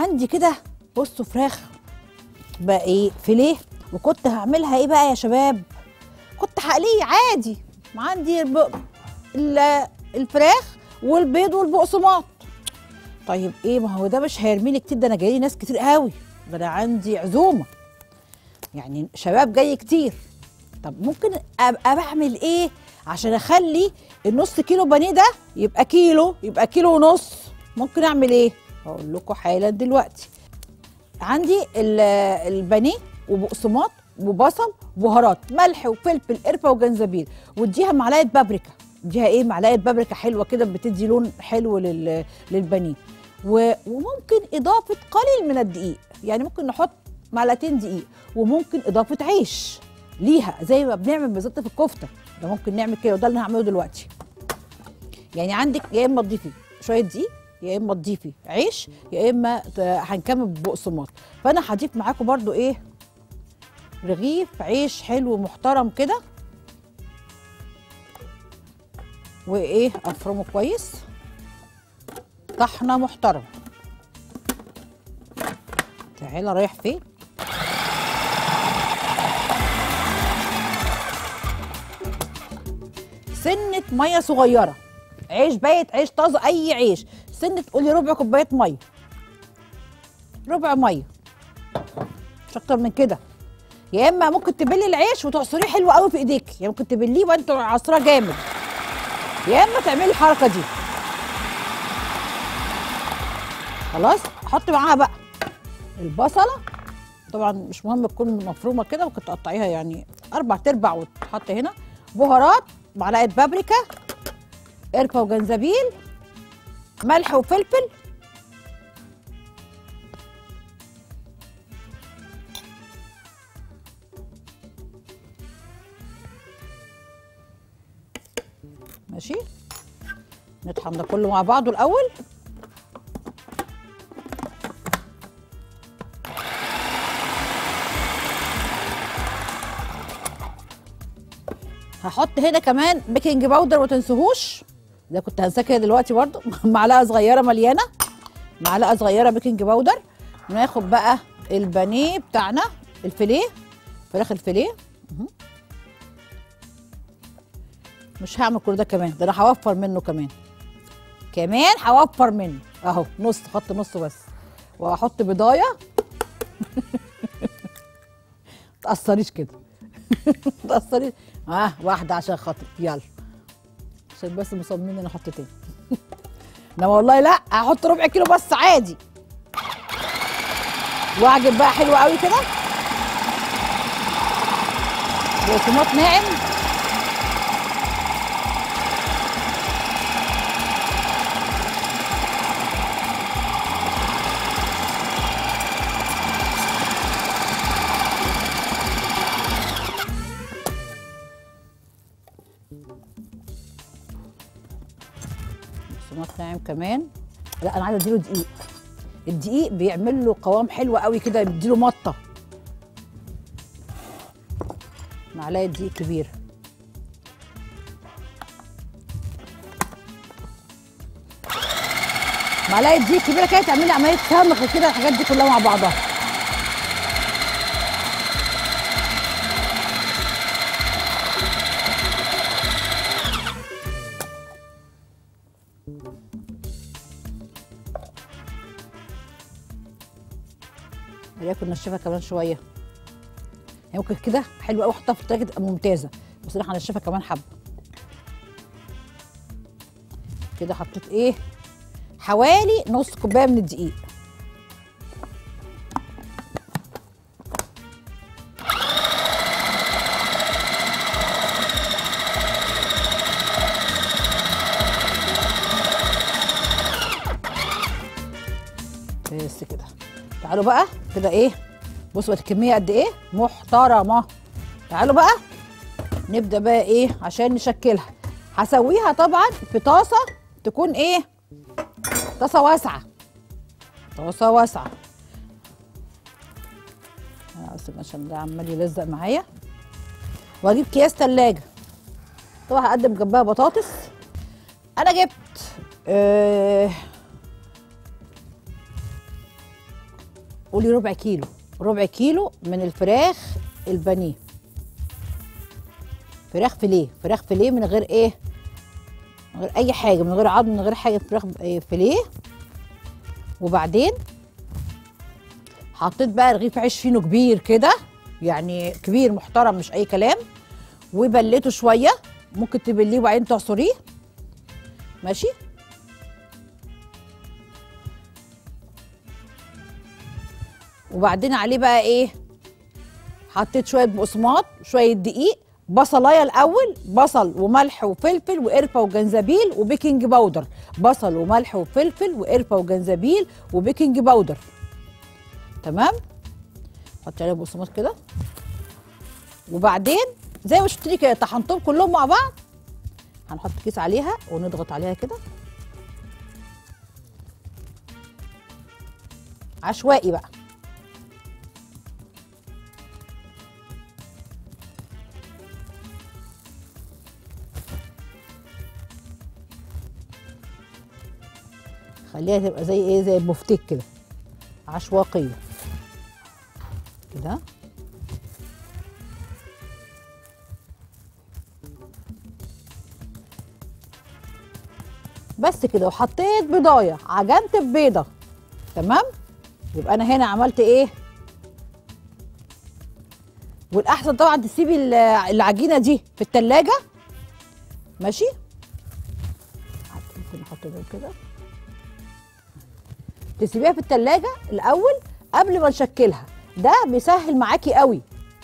عندي كده بصوا فراخ بقى ايه فيليه وكنت هعملها ايه بقى يا شباب كنت هقليه عادي عندي الب... ال- الفراخ والبيض والبقسماط طيب ايه ما هو ده مش هيرمي لي كتير ده انا جاي لي ناس كتير قوي ده انا عندي عزومه يعني شباب جاي كتير طب ممكن ابقى بعمل ايه عشان اخلي النص كيلو بانيه ده يبقى كيلو يبقى كيلو ونص ممكن اعمل ايه هقول لكم حالا دلوقتي عندي ال- البانيه وبقسماط وبصل وبهارات ملح وفلفل قرفه وجنزبيل واديها معلقه بابريكا اديها ايه معلقه بابريكا حلوه كده بتدي لون حلو لل- للبانيه و- وممكن اضافه قليل من الدقيق يعني ممكن نحط معلقتين دقيق وممكن اضافه عيش ليها زي ما بنعمل بالظبط في الكفته ده ممكن نعمل كده وده اللي هعمله دلوقتي يعني عندك يا اما تضيفي شويه دقيق يا اما تضيفي عيش يا اما ت- هنكمل ببقسماط فانا هضيف معاكم برضو ايه رغيف عيش حلو محترم كده وايه افرمه كويس طحنه محترم تعالى رايح فين سنه ميه صغيره عيش بايت عيش طازه اي عيش سنه قولي ربع كوبايه ميه ربع ميه مش اكتر من كده يا اما ممكن تبلي العيش وتعصريه حلو قوي في ايديك يعني ممكن تبليه وانت عصراه جامد يا اما تعملي الحركه دي خلاص احط معاها بقى البصله طبعا مش مهم تكون مفرومه كده ممكن تقطعيها يعني اربع تربع وتحط هنا بهارات معلقه بابريكا قرفه وجنزبيل ملح وفلفل ماشي نطحن ده كله مع بعضه الاول هحط هنا كمان بيكنج باودر ما تنسوهوش ده كنت هنساه كده دلوقتي برضو معلقه صغيره مليانه معلقه صغيره بيكنج باودر ناخد بقى البانيه بتاعنا الفيليه فراخ الفيليه مهم. مش هعمل كل ده كمان ده انا هوفر منه كمان كمان هوفر منه اهو نص خط نص بس وهحط بضايه تقصريش كده تقصريش اه واحده عشان خاطر يلا عشان بس مصممين ان احط تاني انما والله لا هحط ربع كيلو بس عادي واعجب بقى حلو قوي كده بقسماط ناعم بقسماط ناعم كمان لا انا عايزه اديله دقيق الدقيق بيعمل له قوام حلو قوي كده بيديله مطه معلقه دقيق كبيره معلقه دقيق كبيره كده تعملي عمليه سمخ كده الحاجات دي كلها مع بعضها وليكن نشفها كمان شويه يعني ممكن كده حلوه قوي احطها في التلاجه تبقى ممتازه بس انا هنشفها كمان حبه كده حطيت ايه حوالي نص كوبايه من الدقيق بس كده تعالوا بقى كده ايه بصوا بقت الكميه قد ايه محترمه تعالوا بقى نبدا بقى ايه عشان نشكلها هسويها طبعا في طاسه تكون ايه طاسه واسعه طاسه واسعه انا اسف عشان ده عمال يلزق معايا واجيب اكياس تلاجة طبعا هقدم جنبها بطاطس انا جبت آه قولي ربع كيلو ربع كيلو من الفراخ البانيه فراخ فيليه فراخ فيليه من غير ايه من غير اي حاجه من غير عظم من غير حاجه فراخ إيه، فيليه وبعدين حطيت بقى رغيف عيش فينو كبير كده يعني كبير محترم مش اي كلام وبليته شويه ممكن تبليه وبعدين تعصريه ماشي وبعدين عليه بقى ايه حطيت شويه بقسماط شويه دقيق بصلايه الاول بصل وملح وفلفل وقرفه وجنزبيل وبيكنج باودر بصل وملح وفلفل وقرفه وجنزبيل وبيكنج باودر تمام حطي عليه بقسماط كده وبعدين زي ما شفتي كده طحنتهم كلهم مع بعض هنحط كيس عليها ونضغط عليها كده عشوائي بقى خليها تبقى زي ايه زي البفتيك كده عشواقيه كده بس كده وحطيت بيضايه عجنت ببيضه تمام يبقى انا هنا عملت ايه والاحسن طبعا تسيبي ال- العجينه دي في التلاجة ماشي ممكن نحط دول كده تسيبيها في التلاجة الاول قبل ما نشكلها ده بيسهل معاكي قوي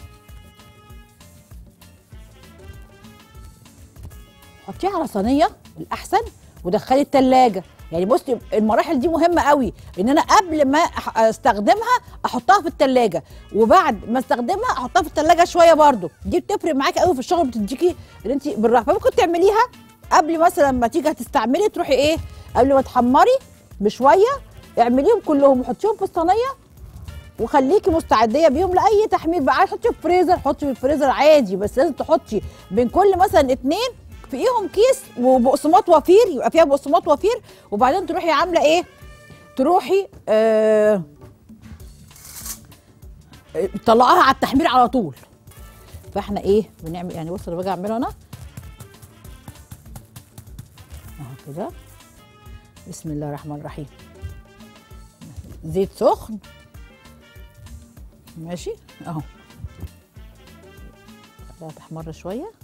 حطيها على صينيه الاحسن ودخلي التلاجة يعني بصي المراحل دي مهمة قوي ان انا قبل ما أح- استخدمها احطها في التلاجة وبعد ما استخدمها احطها في التلاجة شوية برضو دي بتفرق معاكي قوي في الشغل بتديكي ان انت بالراحة فممكن تعمليها قبل مثلا ما تيجي هتستعملي تروحي ايه قبل ما تحمري بشوية اعمليهم كلهم وحطيهم في الصينية وخليكي مستعديه بيهم لاي تحمير بقى عايز تحطي في الفريزر حطي في الفريزر عادي بس لازم تحطي بين كل مثلا اتنين فيهم كيس وبقسماط وفير يبقى فيها بقسماط وفير وبعدين تروحي عامله ايه تروحي آه طلعها على التحمير على طول فاحنا ايه بنعمل يعني بص انا باجي اعمله انا اهو كده بسم الله الرحمن الرحيم زيت سخن ماشي اهو خليها تحمر شويه